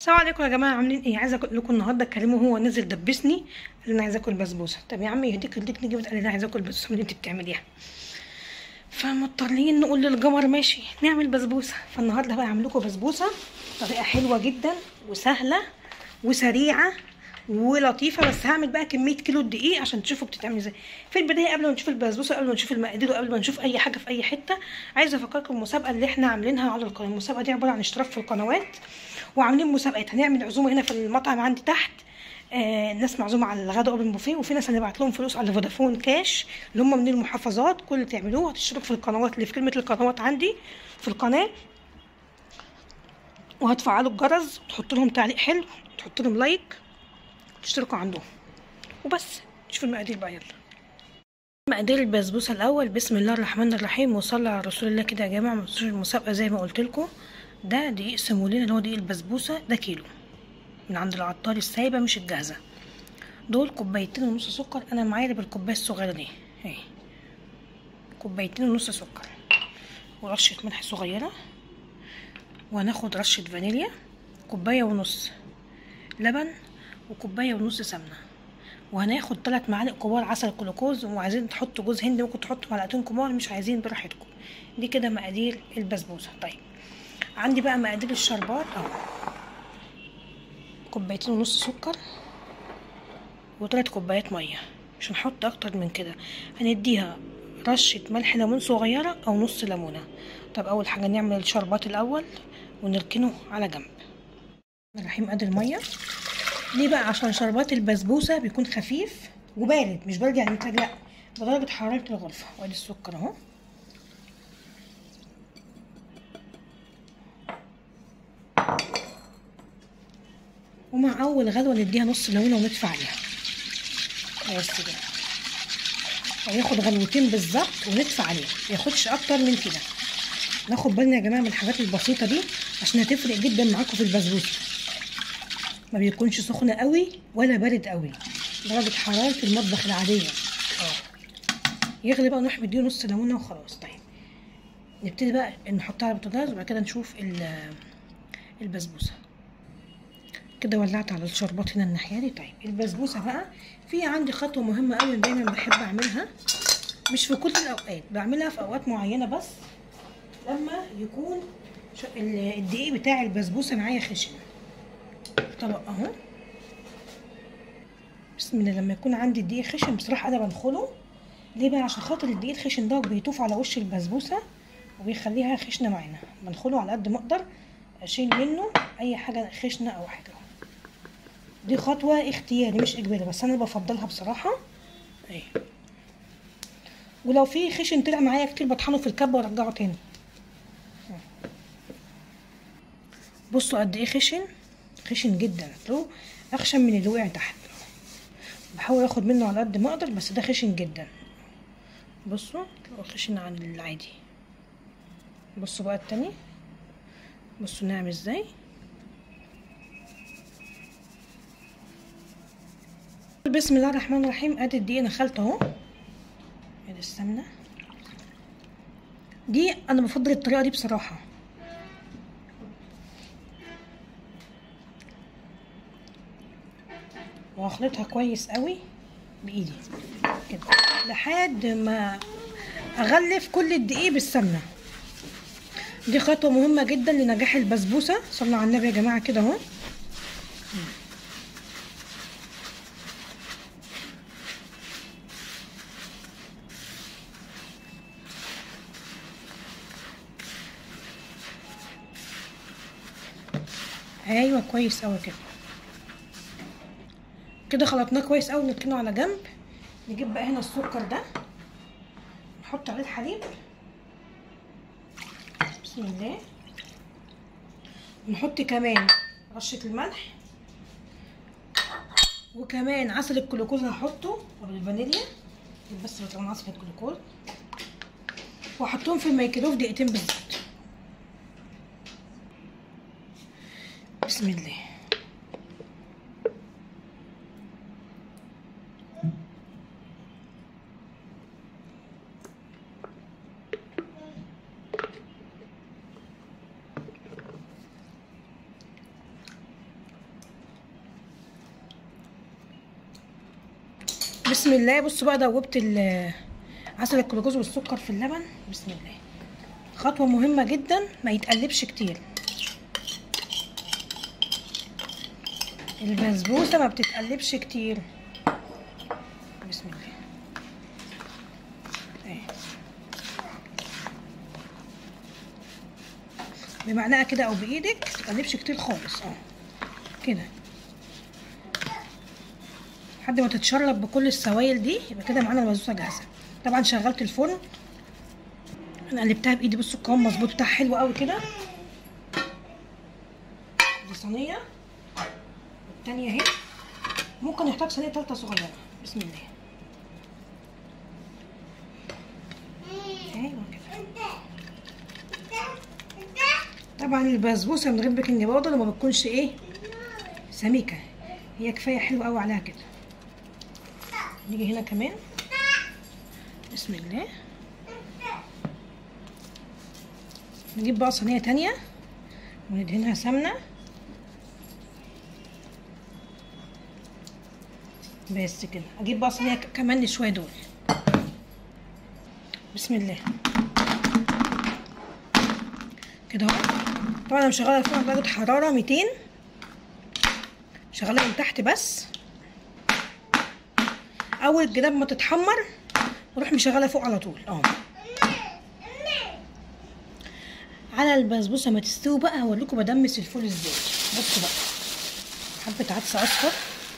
السلام عليكم يا جماعه عاملين ايه عايزه اقول لكم النهارده كلمه هو نزل دبسني قال لي انا عايزه اكل بسبوسه طب يا عم يهديك يهديك نيجي قال لي انا عايزه اكل بسبوسه من اللي انت بتعمليها فمضطرين نقول للقمر ماشي نعمل بسبوسه فالنهارده بقى اعمل لكم بسبوسه طريقه حلوه جدا وسهله وسريعه ولطيفه بس هعمل بقى كميه كيلو دقيق عشان تشوفوا بتتعمل ازاي في البدايه قبل ما نشوف البسبوسه قبل ما نشوف المقادير وقبل ما نشوف اي حاجه في اي حته عايزه افكركم المسابقه اللي احنا عاملينها على القناه المسابقه دي عباره عن اشتراك في القنوات وعاملين مسابقات هنعمل عزومه هنا في المطعم عندي تحت آه الناس معزومه على الغداء اوبن بوفيه وفي ناس هنبعت لهم فلوس على فودافون كاش اللي هم من المحافظات كل اللي تعملوه هتشتركوا في القنوات اللي في كلمه القنوات عندي في القناه وهتفعلوا الجرس وتحطوا لهم تعليق حلو وتحطوا لهم لايك تشتركوا عندهم وبس نشوف المقادير بقى يلا مقادير البسبوسه الاول بسم الله الرحمن الرحيم وصلى على رسول الله كده يا جماعه ما تنسوش المسابقه زي ما قلت لكم ده دقيق سمولين اللي هو دقيق البسبوسه ده كيلو من عند العطار السايبه مش الجاهزه دول كوبايتين ونص سكر انا معايا بالكوبايه الصغيره دي اهي كوبايتين ونص سكر ورشه ملح صغيره وهناخد رشه فانيليا كوبايه ونص لبن وكوبايه ونص سمنه وهناخد ثلاث معالق كبار عسل جلوكوز وعايزين تحطوا جوز هند ممكن تحطوا معلقتين كبار مش عايزين براحتكم دي كده مقادير البسبوسه طيب عندي بقى مقادير الشربات اهو كوبايتين ونص سكر وثلاث كوبايات ميه مش هنحط اكتر من كده هنديها رشه ملح ليمون صغيره او نص ليمونه طب اول حاجه نعمل الشربات الاول ونركنه على جنب الرحيم قد الميه ليه بقى عشان شربات البسبوسه بيكون خفيف وبارد مش بارد يعني متلج لا بدرجه حراره الغرفه وادي السكر اهو ومع اول غلوه نديها نص ليمونه ونطفي عليها بس كده هياخد غلوتين بالظبط ونطفي عليه ياخدش اكتر من كده ناخد بالنا يا جماعه من الحاجات البسيطه دي عشان هتفرق جدا معاكم في البسبوسه ما بيكونش سخن قوي ولا بارد قوي درجه حراره المطبخ العاديه اه يغلي بقى نروح مديه نص ليمونه وخلاص طيب نبتدي بقى نحطها على البوتاجاز وبعد كده نشوف البسبوسه كده ولعت على الشربات هنا الناحيه دي طيب البسبوسه بقى في عندي خطوه مهمه قوي دايما بحب اعملها مش في كل الاوقات بعملها في اوقات معينه بس لما يكون الدقيق بتاع البسبوسه معايا خشن طبق اهو بسم الله لما يكون عندي الدقيق خشن بصراحه انا بنخله ليه بقى عشان خاطر الدقيق الخشن ده بيطوف على وش البسبوسه وبيخليها خشنه معانا بنخله على قد ما اقدر اشيل منه اي حاجه خشنه او حاجه دي خطوه اختياري مش اجباري بس انا بفضلها بصراحه اهي ولو في خشن طلع معايا كتير بطحنه في الكبه وارجعه تاني بصوا قد ايه خشن خشن جدا له اخشن من اللي وقع تحت بحاول اخد منه على قد ما اقدر بس ده خشن جدا بصوا خشن عن العادي بصوا بقى التاني بصوا نعمل ازاي بسم الله الرحمن الرحيم ادي الدقيق انا خلطه اهو ادي السمنه دي انا بفضل الطريقه دي بصراحه واخلطها كويس قوي بايدي كده لحد ما اغلف كل الدقيق بالسمنه دي خطوه مهمه جدا لنجاح البسبوسه صلوا على النبي يا جماعه كده اهو ايوه كويس قوي كده كده خلطناه كويس قوي نركنه على جنب نجيب بقى هنا السكر ده نحط عليه الحليب بسم الله نحط كمان رشة الملح وكمان عسل الجلوكوز هنحطه او الفانيليا بس بطلع عسل الجلوكوز واحطهم في الميكرويف دقيقتين بالظبط بسم الله بسم الله بصوا بقى دوبت ال- عسل الجلوكوز والسكر في اللبن بسم الله خطوة مهمة جدا ما يتقلبش كتير البسبوسة ما بتتقلبش كتير بسم الله اهي. بمعلقة كده او بايدك ما تتقلبش كتير خالص اه كده لحد ما تتشرب بكل السوائل دي يبقى كده معانا البسبوسه جاهزه طبعا شغلت الفرن انا قلبتها بايدي بصوا القوام مظبوط بتاعها حلو قوي كده دي صينيه والتانيه اهي ممكن نحتاج صينيه تالته صغيره بسم الله ايوه كده طبعا البسبوسه من غير بيكنج باودر ما بتكونش ايه سميكه هي كفايه حلو قوي عليها كده نيجي هنا كمان بسم الله نجيب بقى صينيه تانية وندهنها سمنه بس كده اجيب بقى صينيه ك- كمان شويه دول بسم الله كده اهو طبعا انا مشغله الفرن درجه حراره 200 شغاله من تحت بس اول الجراب ما تتحمر نروح مشغله فوق على طول اه على البسبوسه ما تستوي بقى هوريكم بدمس الفول ازاي بصوا بقى حبه عدس اصفر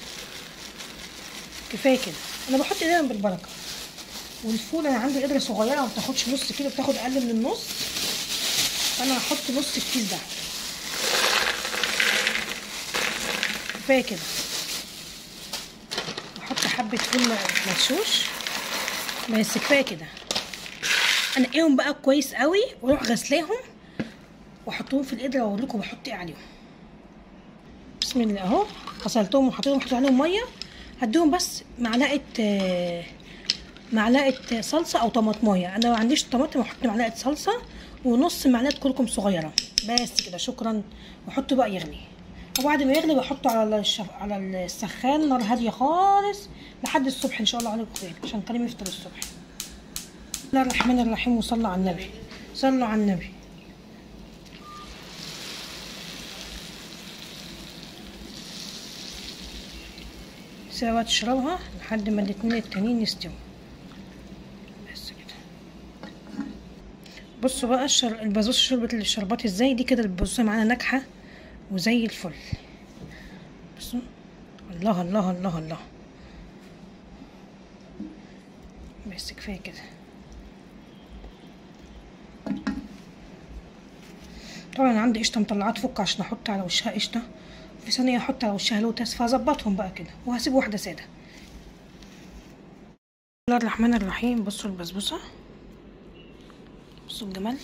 كفايه كده انا بحط ايديا بالبركه والفول انا عندي قدره صغيره ما بتاخدش نص كيلو بتاخد اقل من النص فانا هحط نص الكيس ده كفايه كده احط حبه فول مدشوش بس كفايه كده انقيهم بقى كويس قوي واروح غسلاهم واحطهم في القدره واقول لكم بحط ايه عليهم بسم الله اهو غسلتهم وحطيتهم حطيت عليهم ميه هديهم بس معلقه آه، معلقه صلصه او طماطمايه انا ما عنديش طماطم احط معلقه صلصه ونص معلقه كركم صغيره بس كده شكرا واحطه بقى يغلي وبعد ما يغلي بحطه على الشف... على السخان نار هاديه خالص لحد الصبح ان شاء الله عليكم خير عشان كريم يفطر الصبح بسم الله الرحمن الرحيم وصلوا على النبي صلوا على النبي سوا تشربها لحد ما الاتنين التانيين يستووا بس كده بصوا بقى الشر... البسبوسه شربت الشربات ازاي دي كده البسبوسه معانا ناجحه وزي الفل بصوا الله الله الله الله بس كفايه كده طبعا أنا عندي قشطه مطلعات فك عشان احط على وشها قشطه في صينيه احط على وشها لوتس فهظبطهم بقى كده وهسيب واحده ساده بسم الله الرحمن الرحيم بصوا البسبوسه بصوا الجمال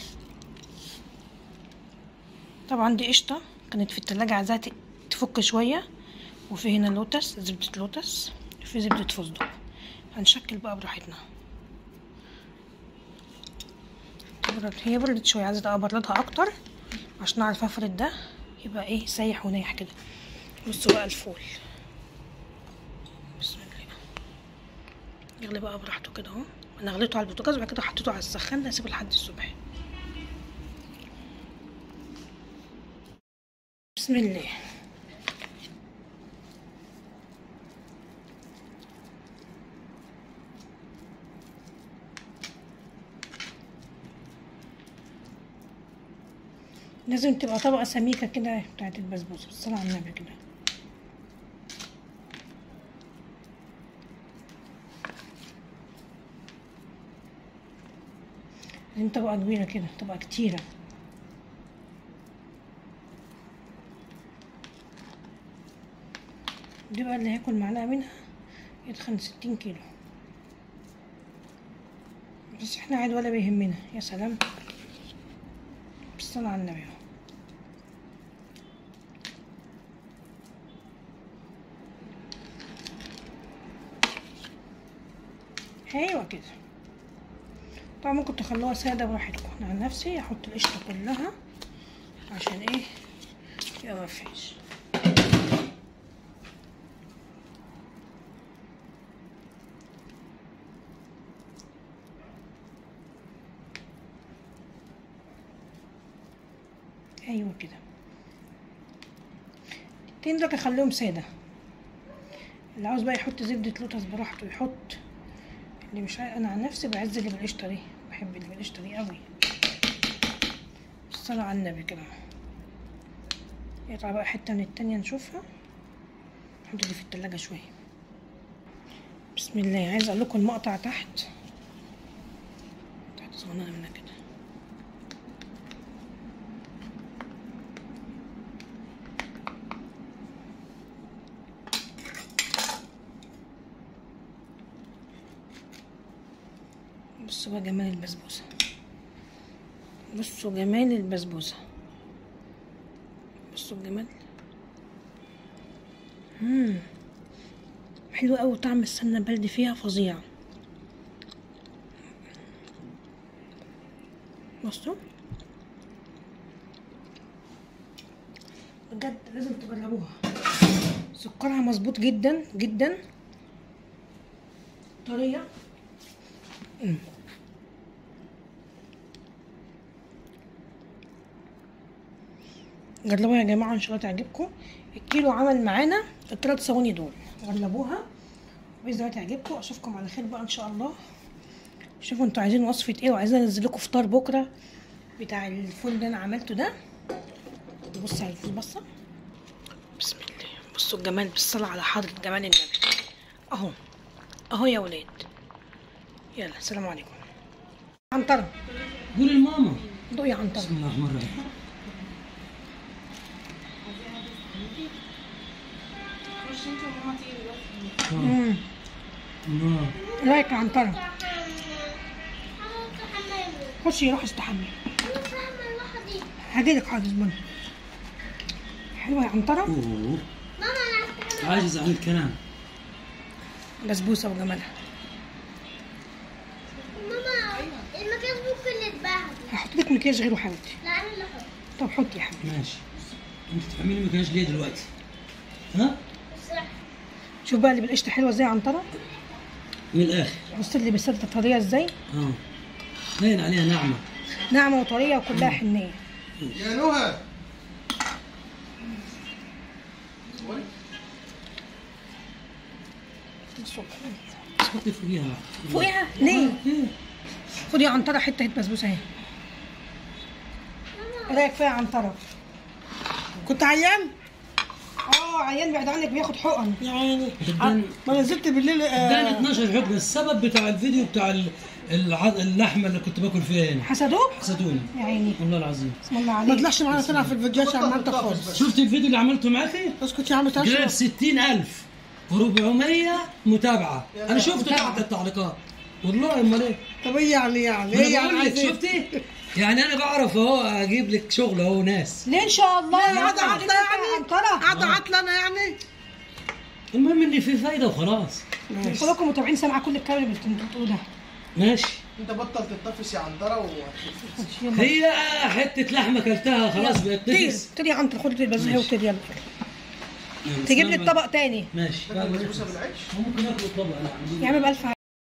طبعا دي قشطه كانت في التلاجة عايزاها ت- تفك شويه وفي هنا لوتس زبده لوتس وفي زبده فستق هنشكل بقى براحتنا تبرد هي بردت شويه عايزه ابردها اكتر عشان اعرف افرد ده يبقى ايه سايح ونايح كده بصوا بقى الفول بسم الله يغلي بقى براحته كده اهو انا غليته على البوتاجاز وبعد كده حطيته على السخان اسيبه لحد الصبح بسم الله لازم تبقى طبقة سميكة كده بتاعت البسبوسة بالصلاة على النبي كده لازم طبقة كبيرة كده طبقة كتيرة دي بقى اللي هاكل معلقة منها يدخل ستين كيلو بس احنا عاد ولا بيهمنا يا سلام بالصلاة على النبي اهو. ايوه كده طبعا ممكن تخلوها سادة براحتكم انا عن نفسي احط القشطة كلها عشان ايه يبقى مفيش ايوه كده التين دول اخليهم ساده اللي عاوز بقى يحط زبده لوتس براحته يحط اللي مش عايز انا عن نفسي بعز اللي بالقشطه دي بحب اللي بالقشطه دي قوي الصلاة على النبي كده يقطع بقى حته من التانية نشوفها نحط دي في التلاجة شويه بسم الله عايزه اقول لكم المقطع تحت تحت صغننه منها كده بصوا بقى جمال البسبوسه بصوا جمال البسبوسه بصوا الجمال مم. حلو قوي طعم السمنه البلدي فيها فظيع بصوا بجد لازم تجربوها سكرها مظبوط جدا جدا طريه مم. جربوها يا جماعه ان شاء الله تعجبكم الكيلو عمل معانا الثلاث ثواني دول جربوها باذن الله تعجبكم اشوفكم على خير بقى ان شاء الله شوفوا انتوا عايزين وصفه ايه وعايزين انزل لكم فطار بكره بتاع الفول اللي انا عملته ده نبص على الفول بصه بسم الله بصوا الجمال بالصلاه على حضره جمال النبي اهو اهو يا ولاد يلا السلام عليكم عنترة قولي لماما دوق يا عنترة بسم الله الرحمن الرحيم امم الله رايك يا عنترة خشي روح استحمي هجيلك حاضر زبون حلوة يا عنترة اوه عاجز عن الكلام بسبوسة وجمالها ماما المكياج ممكن يتبهدل هحط لك مكياج غيره حبيبتي لا انا اللي احط طب حطي يا حبيبتي ماشي انت تفهميني المكياج ليه دلوقتي ها الصراحة شوف بقى اللي بالقشطة حلوة ازاي يا عنترة من الاخر بص اللي بالسلطة طرية ازاي اه باين عليها ناعمه ناعمة وطرية وكلها حنية يا نهى بس حطي فوقيها فوقيها ليه؟ ايه خدي يا عنترة حتة بسبوسة اهي ايه رايك فيها يا عنترة؟ كنت عيان؟ اه عيان بعد عنك بياخد حقن يا عيني جداً. ما نزلت بالليل اداني 12 حكم السبب بتاع الفيديو بتاع ال- الع- اللحمه اللي كنت باكل فيها هنا حسدوك؟ حسدوني يا عيني والله العظيم بسم الله عليك ما طلعش معانا طلع في الفيديوهات عمال خالص شفت الفيديو اللي عملته معاكي؟ اسكت يا عم جاب 60000 و400 متابعه انا شفته تحت التعليقات والله امال ايه؟ طب ايه يعني يعني ايه يعني عايز شفتي؟ يعني انا بعرف اهو اجيب لك شغل اهو ناس ليه ان شاء الله قاعدة عطلة يعني؟ عنترة قاعدة عطلة انا يعني المهم ان في فايده وخلاص كلكم متابعين سامعه كل الكلام اللي انتوا بتقولوه ده ماشي انت بطل تتنفس يا عنترة و هي حته لحمه اكلتها خلاص بقت طير نفس طير يا عنتر خد البزهه ماشي. وطير يلا يعني تجيب لي بس الطبق تاني ماشي تاكل بسبوسة بالعيش ممكن اكل الطبق انا عندي يا عم بألف